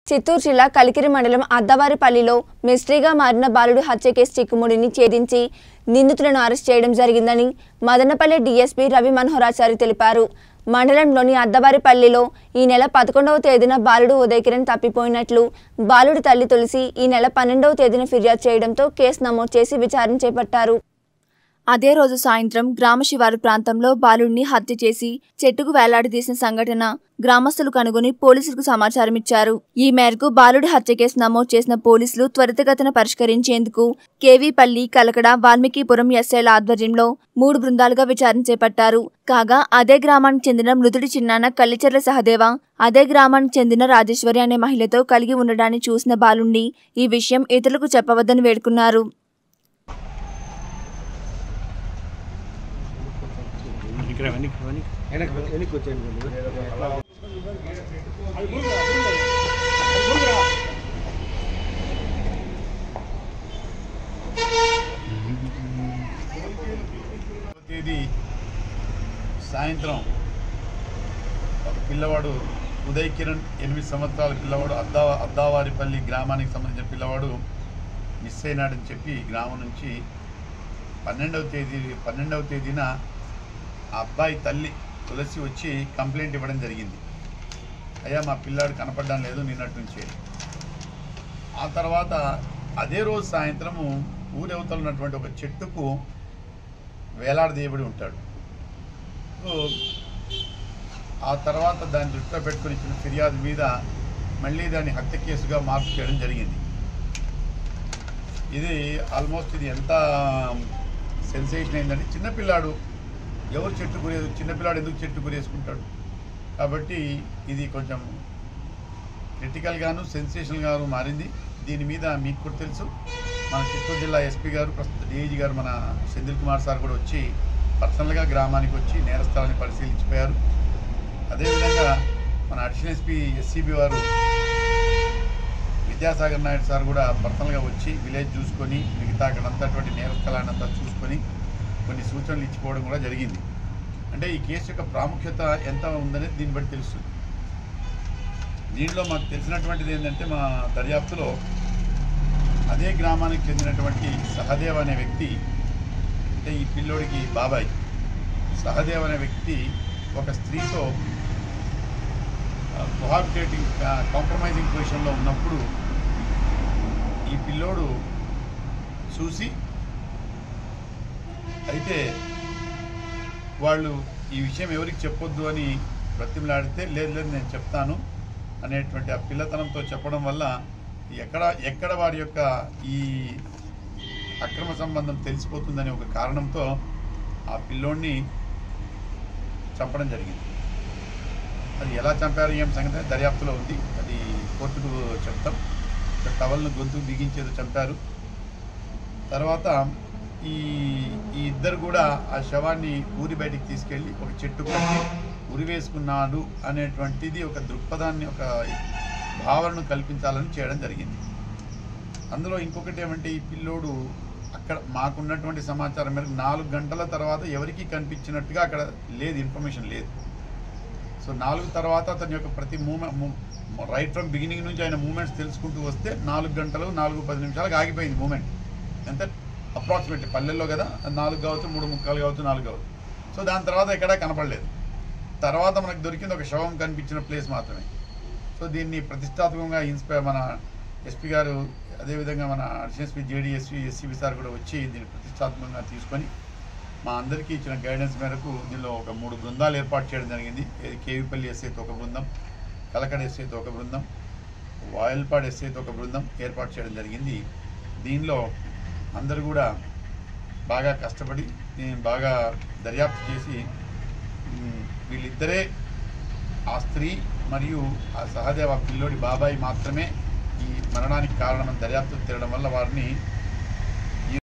చిత్తూరు జిల్లా కలికిరి మండలం అద్దవారిపల్లిలో మిస్టరీగా మారిన బాలుడు హత్య కేసు చిక్కుముడిని ఛేదించి నిందితులను అరెస్ట్ చేయడం జరిగిందని మదనపల్లి డీఎస్పీ రవి మనోహరాచారి తెలిపారు మండలంలోని అద్దవారిపల్లిలో ఈ నెల పదకొండవ తేదీన బాలుడు ఉదయకిరణ్ తప్పిపోయినట్లు బాలుడి తల్లి తులసి ఈ నెల పన్నెండవ తేదీన ఫిర్యాదు చేయడంతో కేసు నమోదు చేసి విచారణ చేపట్టారు అదే రోజు సాయంత్రం గ్రామ శివారు ప్రాంతంలో బాలుడిని హత్య చేసి చెట్టుకు వేలాడదీసిన సంఘటన గ్రామస్తులు కనుగొని పోలీసులకు సమాచారం ఇచ్చారు ఈ మేరకు బాలుడి హత్య కేసు నమోదు చేసిన పోలీసులు త్వరితగతిన పరిష్కరించేందుకు కేవీపల్లి కలకడ వాల్మీకిపురం ఎస్ఐల ఆధ్వర్యంలో మూడు బృందాలుగా విచారణ చేపట్టారు కాగా అదే గ్రామానికి చెందిన మృతుడి చిన్నాన కల్లిచెర్ల సహదేవ అదే గ్రామానికి చెందిన రాజేశ్వరి అనే మహిళతో కలిగి ఉండడాన్ని చూసిన బాలుణ్ణి ఈ విషయం ఇతరులకు చెప్పవద్దని వేడుకున్నారు ఇక్కడ వెనక్కి వెనక్కి వెనక్కి వెనక్కి వచ్చేయండి కొంచెం. తేదీ సాయంత్రం ఒక పిల్లవాడు ఉదయ్ కిరణ్ ఎనిమిది సంవత్సరాల పిల్లవాడు అద్దా అద్దావారిపల్లి గ్రామానికి సంబంధించిన పిల్లవాడు మిస్ అయినాడని చెప్పి గ్రామం నుంచి పన్నెండవ తేదీ పన్నెండవ తేదీన ఆ అబ్బాయి తల్లి తులసి వచ్చి కంప్లైంట్ ఇవ్వడం జరిగింది అయ్యా మా పిల్లాడు కనపడడం లేదు నిన్నటి నుంచి ఆ తర్వాత అదే రోజు సాయంత్రము ఊరవతల ఉన్నటువంటి ఒక చెట్టుకు వేలాడదీయబడి ఉంటాడు సో ఆ తర్వాత దాన్ని దృష్టిలో పెట్టుకుని ఇచ్చిన ఫిర్యాదు మీద మళ్ళీ దాన్ని హత్య కేసుగా మార్పు చేయడం జరిగింది ఇది ఆల్మోస్ట్ ఇది ఎంత సెన్సేషన్ అయిందంటే చిన్నపిల్లాడు ఎవరు చెట్టు గురే చిన్నపిల్లాడు ఎందుకు చెట్టు గురేసుకుంటాడు కాబట్టి ఇది కొంచెం క్రిటికల్గాను సెన్సేషనల్గాను మారింది దీని మీద మీకు కూడా తెలుసు మన చిత్తూరు జిల్లా ఎస్పీ గారు ప్రస్తుత డిఐజీ గారు మన సెంధిల్ కుమార్ సార్ కూడా వచ్చి పర్సనల్గా గ్రామానికి వచ్చి నేరస్థలాన్ని పరిశీలించిపోయారు అదేవిధంగా మన అడిషనల్ ఎస్పీ ఎస్సీబీ వారు విద్యాసాగర్ నాయుడు సార్ కూడా పర్సనల్గా వచ్చి విలేజ్ చూసుకొని మిగతా అక్కడంతటువంటి నేరస్థలాన్ని అంతా చూసుకొని కొన్ని సూచనలు ఇచ్చిపోవడం కూడా జరిగింది అంటే ఈ కేసు యొక్క ప్రాముఖ్యత ఎంత ఉందనేది దీన్ని బట్టి తెలుస్తుంది దీనిలో మాకు తెలిసినటువంటిది ఏంటంటే మా దర్యాప్తులో అదే గ్రామానికి చెందినటువంటి సహదేవ్ అనే వ్యక్తి అంటే ఈ పిల్లోడికి బాబాయ్ సహదేవ్ అనే వ్యక్తి ఒక స్త్రీతో కోహాబిటేటింగ్ కాంప్రమైజింగ్ పొజిషన్లో ఉన్నప్పుడు ఈ పిల్లోడు చూసి అయితే వాళ్ళు ఈ విషయం ఎవరికి చెప్పొద్దు అని బ్రతిమలాడితే లేదు లేదు నేను చెప్తాను అనేటువంటి ఆ పిల్లతనంతో చెప్పడం వల్ల ఎక్కడ ఎక్కడ వారి యొక్క ఈ అక్రమ సంబంధం తెలిసిపోతుందనే ఒక కారణంతో ఆ పిల్లోడిని చంపడం జరిగింది అది ఎలా చంపారు ఏం సంగతి దర్యాప్తులో ఉంది అది కోర్టుకు చెప్తాం ఒక టవల్ను గొంతుకు బిగించేది చంపారు తర్వాత ఈ ఈ ఇద్దరు కూడా ఆ శవాన్ని ఊరి బయటికి తీసుకెళ్ళి ఒక చెట్టు కట్టి ఉరి వేసుకున్నాడు అనేటువంటిది ఒక దృక్పథాన్ని ఒక భావనను కల్పించాలని చేయడం జరిగింది అందులో ఇంకొకటి ఏమంటే ఈ పిల్లోడు అక్కడ మాకున్నటువంటి సమాచారం మేరకు నాలుగు గంటల తర్వాత ఎవరికీ కనిపించినట్టుగా అక్కడ లేదు ఇన్ఫర్మేషన్ లేదు సో నాలుగు తర్వాత అతని యొక్క ప్రతి మూమెంట్ రైట్ ఫ్రమ్ బిగినింగ్ నుంచి ఆయన మూమెంట్స్ తెలుసుకుంటూ వస్తే నాలుగు గంటలు నాలుగు పది నిమిషాలకు ఆగిపోయింది మూమెంట్ ఎంత అప్రాక్సిమేట్లీ పల్లెల్లో కదా అది నాలుగు కావచ్చు మూడు ముక్కలు కావచ్చు నాలుగు కావచ్చు సో దాని తర్వాత ఎక్కడా కనపడలేదు తర్వాత మనకు దొరికింది ఒక శవం కనిపించిన ప్లేస్ మాత్రమే సో దీన్ని ప్రతిష్టాత్మకంగా ఇన్స్పైర్ మన ఎస్పీ గారు అదేవిధంగా మన ఎస్పీ జేడీఎస్పీ ఎస్సీబీ సార్ కూడా వచ్చి దీన్ని ప్రతిష్టాత్మకంగా తీసుకొని మా అందరికీ ఇచ్చిన గైడెన్స్ మేరకు దీనిలో ఒక మూడు బృందాలు ఏర్పాటు చేయడం జరిగింది ఏది కేవీపల్లి ఎస్ఐతో ఒక బృందం కలకడ ఎస్ఐతో ఒక బృందం వాయల్పాడ్ ఎస్ఐతో ఒక బృందం ఏర్పాటు చేయడం జరిగింది దీనిలో అందరూ కూడా బాగా కష్టపడి దీన్ని బాగా దర్యాప్తు చేసి ఉమ్, వీళ్ళిద్దరే ఆ స్త్రీ మరియు ఆ సహదేవ పిల్లోడి బాబాయ్ మాత్రమే ఈ మరణానికి కారణమని దర్యాప్తు తిరగడం వల్ల వారిని